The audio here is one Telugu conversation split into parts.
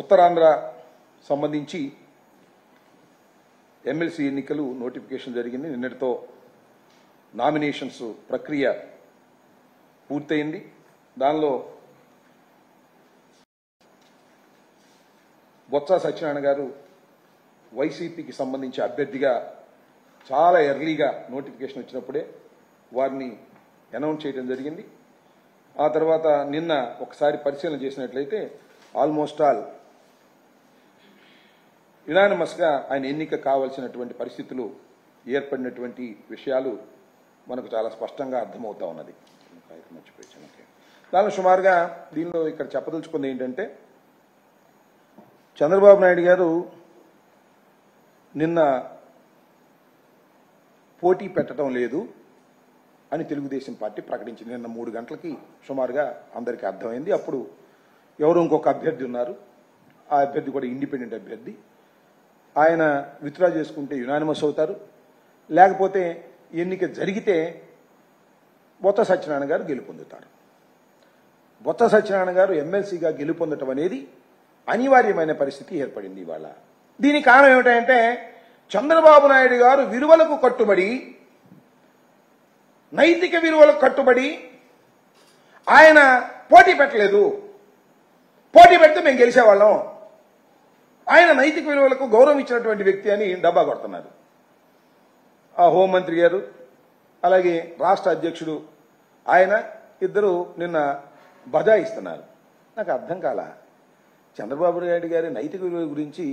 ఉత్తరాంధ్ర సంబంధించి ఎమ్మెల్సీ ఎన్నికలు నోటిఫికేషన్ జరిగింది నిన్నటితో నామినేషన్స్ ప్రక్రియ పూర్తయింది దానిలో బొత్స సత్యనారాయణ గారు వైసీపీకి సంబంధించి అభ్యర్థిగా చాలా ఎర్లీగా నోటిఫికేషన్ వచ్చినప్పుడే వారిని అనౌన్స్ చేయడం జరిగింది ఆ తర్వాత నిన్న ఒకసారి పరిశీలన చేసినట్లయితే ఆల్మోస్ట్ ఆల్ యునానిమస్గా ఆయన ఎన్నిక కావాల్సినటువంటి పరిస్థితులు ఏర్పడినటువంటి విషయాలు మనకు చాలా స్పష్టంగా అర్థమవుతా ఉన్నది మర్చిపోయాను ఓకే. దానిలో సుమారుగా దీనిలో ఇక్కడ చెప్పదలుచుకుంది ఏంటంటే చంద్రబాబు నాయుడు గారు నిన్న పోటీ పెట్టడం లేదు అని తెలుగుదేశం పార్టీ ప్రకటించింది నిన్న మూడు గంటలకి సుమారుగా అందరికీ అర్థమైంది అప్పుడు ఎవరు ఇంకొక అభ్యర్థి ఉన్నారు ఆ అభ్యర్థి కూడా ఇండిపెండెంట్ అభ్యర్థి ఆయన విత్డ్రా చేసుకుంటే యునానిమస్ అవుతారు లేకపోతే ఎన్నిక జరిగితే బొత్స సత్యనారాయణ గారు గెలుపొందుతారు బొత్స సత్యనారాయణ గారు ఎమ్మెల్సీగా గెలుపొందటం అనేది అనివార్యమైన పరిస్థితి ఏర్పడింది ఇవాళ దీనికి కారణం ఏమిటంటే చంద్రబాబు నాయుడు గారు విలువలకు కట్టుబడి నైతిక విలువలకు కట్టుబడి ఆయన పోటీ పెట్టలేదు పోటీ పెడితే మేము గెలిచేవాళ్ళం ఆయన నైతిక విలువలకు గౌరవం ఇచ్చినటువంటి వ్యక్తి అని డబ్బా కొడుతున్నారు ఆ హోంమంత్రి గారు అలాగే రాష్ట్ర అధ్యక్షుడు ఆయన ఇద్దరు నిన్న బజాయిస్తున్నారు నాకు అర్థం కాల చంద్రబాబు నాయుడు గారి నైతిక విలువల గురించి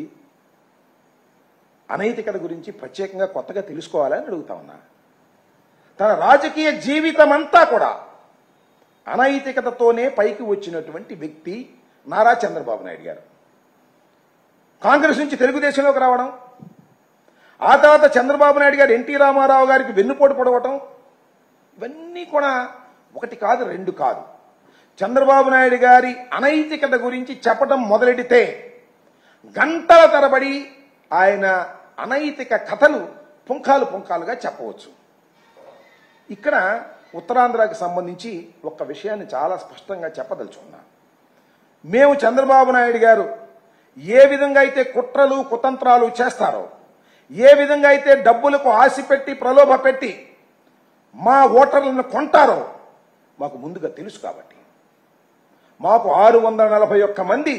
అనైతికత గురించి ప్రత్యేకంగా కొత్తగా తెలుసుకోవాలని అడుగుతా ఉన్నా తన రాజకీయ జీవితం అంతా కూడా అనైతికతతోనే పైకి వచ్చినటువంటి వ్యక్తి నారా చంద్రబాబు నాయుడు గారు కాంగ్రెస్ నుంచి తెలుగుదేశంలోకి రావడం ఆ తర్వాత చంద్రబాబు నాయుడు గారు ఎన్టీ రామారావు గారికి వెన్నుపోటు పొడవటం ఇవన్నీ కూడా ఒకటి కాదు రెండు కాదు చంద్రబాబు నాయుడు గారి అనైతికత గురించి చెప్పడం మొదలెడితే గంటల తరబడి ఆయన అనైతిక కథలు పుంఖాలు పుంఖాలుగా చెప్పవచ్చు ఇక్కడ ఉత్తరాంధ్రకి సంబంధించి ఒక విషయాన్ని చాలా స్పష్టంగా చెప్పదలుచుకున్నా మేము చంద్రబాబు నాయుడు గారు ఏ విధంగా అయితే కుట్రలు కుతంత్రాలు చేస్తారో ఏ విధంగా అయితే డబ్బులకు ఆశ పెట్టి ప్రలోభ పెట్టి మా ఓటర్లను కొంటారో మాకు ముందుగా తెలుసు కాబట్టి మాకు ఆరు వందల నలభై ఒక్క మంది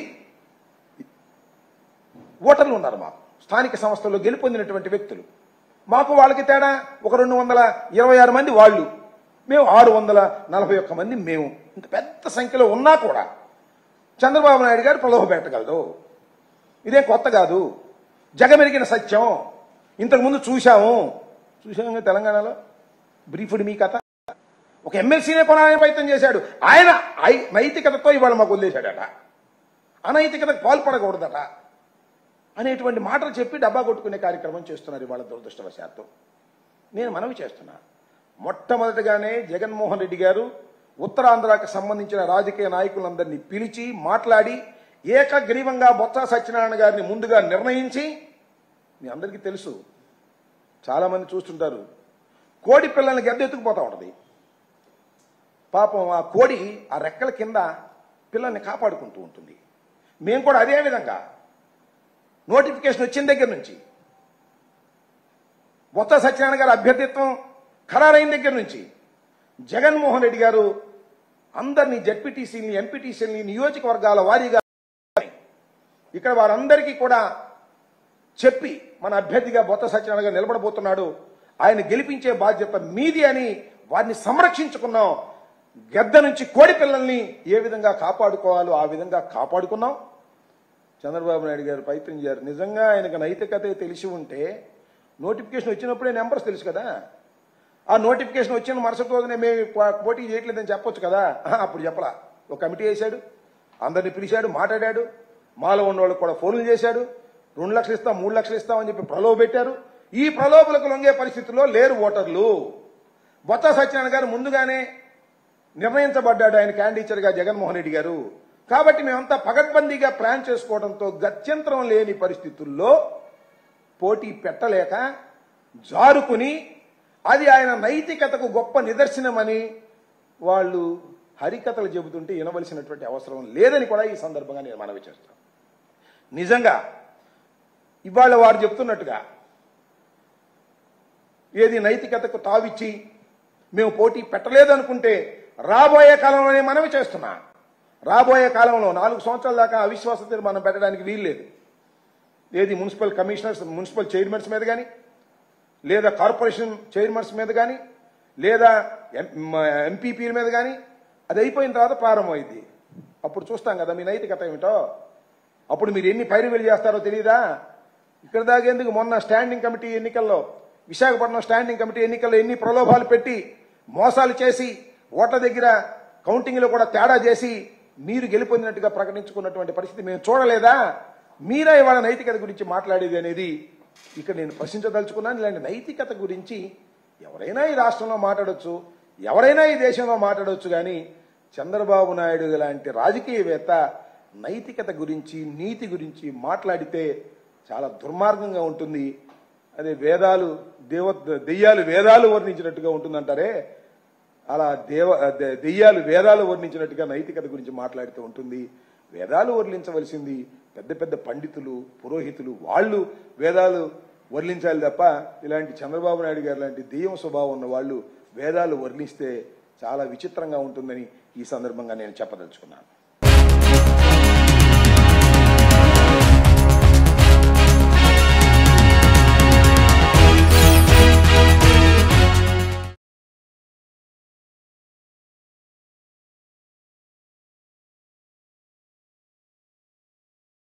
ఓటర్లు ఉన్నారు మాకు స్థానిక సంస్థల్లో గెలుపొందినటువంటి వ్యక్తులు మాకు వాళ్ళకి తేడా ఒక రెండు వందల ఇరవై ఆరు మంది వాళ్ళు మేము ఆరు వందల నలభై ఒక్క మంది మేము ఇంత పెద్ద సంఖ్యలో ఉన్నా కూడా చంద్రబాబు నాయుడు గారు ప్రలోభ పెట్టగలదు ఇదే కొత్త కాదు జగమెరిగిన సత్యం ఇంతకుముందు చూశాము చూసాము తెలంగాణలో బ్రీఫ్డ్ మీ కథ ఒక ఎమ్మెల్సీనే కొనాలని ప్రయత్నం చేశాడు ఆయన ఐ- నైతికతతో ఇవాళ మాకు వదిలేశాడట అనైతికతకు పాల్పడకూడదట అనేటువంటి మాటలు చెప్పి డబ్బా కొట్టుకునే కార్యక్రమం చేస్తున్నారు ఇవాళ దురదృష్టవశాత్తు నేను మనవి చేస్తున్నా మొట్టమొదటిగానే జగన్మోహన్ రెడ్డి గారు ఉత్తరాంధ్రకు సంబంధించిన రాజకీయ నాయకులందరినీ పిలిచి మాట్లాడి ఏకగ్రీవంగా బొత్స సత్యనారాయణ గారిని ముందుగా నిర్ణయించి మీ అందరికీ తెలుసు చాలా మంది చూస్తుంటారు కోడి పిల్లల్ని గద్ద ఎత్తుకుపోతా ఉంటది పాపం ఆ కోడి ఆ రెక్కల కింద పిల్లల్ని కాపాడుకుంటూ ఉంటుంది మేము కూడా అదే విధంగా నోటిఫికేషన్ వచ్చిన దగ్గర నుంచి బొత్స సత్యనారాయణ గారి అభ్యర్థిత్వం ఖరారైన దగ్గర నుంచి జగన్మోహన్ రెడ్డి గారు అందరినీ జడ్పీటీసీని ఎంపీటీసీని నియోజకవర్గాల వారీగా ఇక్కడ వారందరికీ కూడా చెప్పి మన అభ్యర్థిగా బొత్స సత్యనారాయణ గారు నిలబడబోతున్నాడు ఆయన గెలిపించే బాధ్యత మీది అని వారిని సంరక్షించుకున్నాం గద్ద నుంచి కోడి పిల్లల్ని ఏ విధంగా కాపాడుకోవాలో ఆ విధంగా కాపాడుకున్నాం చంద్రబాబు నాయుడు గారు ప్రయత్నించారు నిజంగా ఆయనకు నైతికత తెలిసి ఉంటే నోటిఫికేషన్ వచ్చినప్పుడే నెంబర్స్ తెలుసు కదా ఆ నోటిఫికేషన్ వచ్చిన మరుసటి రోజునే మేము పో- పోటీ చేయట్లేదని చెప్పొచ్చు కదా ఆహా, అప్పుడు చెప్పలా ఒక కమిటీ వేశాడు అందరిని పిలిచాడు మాట్లాడాడు మాలో ఉన్న వాళ్ళకి కూడా ఫోన్లు చేశాడు రెండు లక్షలు ఇస్తాం మూడు లక్షలు ఇస్తాం అని చెప్పి ప్రలోభ పెట్టారు ఈ ప్రలోభలకు లొంగే పరిస్థితుల్లో లేరు ఓటర్లు బొత్స సత్యనారాయణ గారు ముందుగానే నిర్ణయించబడ్డాడు ఆయన క్యాండిడేచర్గా జగన్మోహన్ రెడ్డి గారు కాబట్టి మేమంతా పగడ్బందీగా ప్లాన్ చేసుకోవడంతో గత్యంతరం లేని పరిస్థితుల్లో పోటీ పెట్టలేక జారుకుని అది ఆయన నైతికతకు గొప్ప నిదర్శనమని వాళ్ళు హరికథలు చెబుతుంటే వినవలసినటువంటి అవసరం లేదని కూడా ఈ సందర్భంగా నేను మనవి చేస్తాను నిజంగా ఇవాళ వారు చెప్తున్నట్టుగా ఏది నైతికతకు తావిచ్చి మేము పోటీ పెట్టలేదనుకుంటే రాబోయే కాలంలోనే మనవి చేస్తున్నా రాబోయే కాలంలో నాలుగు సంవత్సరాల దాకా అవిశ్వాస తీర్మానం పెట్టడానికి వీల్లేదు ఏది మున్సిపల్ కమిషనర్స్ మున్సిపల్ చైర్మన్స్ మీద కానీ లేదా కార్పొరేషన్ చైర్మన్స్ మీద కానీ లేదా ఎంపీపీ మీద కానీ అది అయిపోయిన తర్వాత ప్రారంభమైంది అప్పుడు చూస్తాం కదా మీ నైతికత ఏమిటో అప్పుడు మీరు ఎన్ని పైరువేలు చేస్తారో తెలియదా ఇక్కడ దాగేందుకు మొన్న స్టాండింగ్ కమిటీ ఎన్నికల్లో విశాఖపట్నం స్టాండింగ్ కమిటీ ఎన్నికల్లో ఎన్ని ప్రలోభాలు పెట్టి మోసాలు చేసి ఓట్ల దగ్గర కౌంటింగ్లో కూడా తేడా చేసి మీరు గెలుపొందినట్టుగా ప్రకటించుకున్నటువంటి పరిస్థితి మేము చూడలేదా మీరా ఇవాళ నైతికత గురించి మాట్లాడేది అనేది ఇక్కడ నేను ప్రశ్నించదలుచుకున్నాను ఇలాంటి నైతికత గురించి ఎవరైనా ఈ రాష్ట్రంలో మాట్లాడొచ్చు ఎవరైనా ఈ దేశంలో మాట్లాడొచ్చు కానీ చంద్రబాబు నాయుడు లాంటి రాజకీయవేత్త నైతికత గురించి నీతి గురించి మాట్లాడితే చాలా దుర్మార్గంగా ఉంటుంది అదే వేదాలు దేవ దెయ్యాలు వేదాలు వర్ణించినట్టుగా ఉంటుందంటారే అలా దేవ దె- దెయ్యాలు వేదాలు వర్ణించినట్టుగా నైతికత గురించి మాట్లాడుతూ ఉంటుంది వేదాలు వర్ణించవలసింది పెద్ద పెద్ద పండితులు పురోహితులు వాళ్ళు వేదాలు వర్ణించాలి తప్ప ఇలాంటి చంద్రబాబు నాయుడు గారు లాంటి దెయ్యం స్వభావం ఉన్న వాళ్ళు వేదాలు వర్ణిస్తే చాలా విచిత్రంగా ఉంటుందని ఈ సందర్భంగా నేను చెప్పదలుచుకున్నాను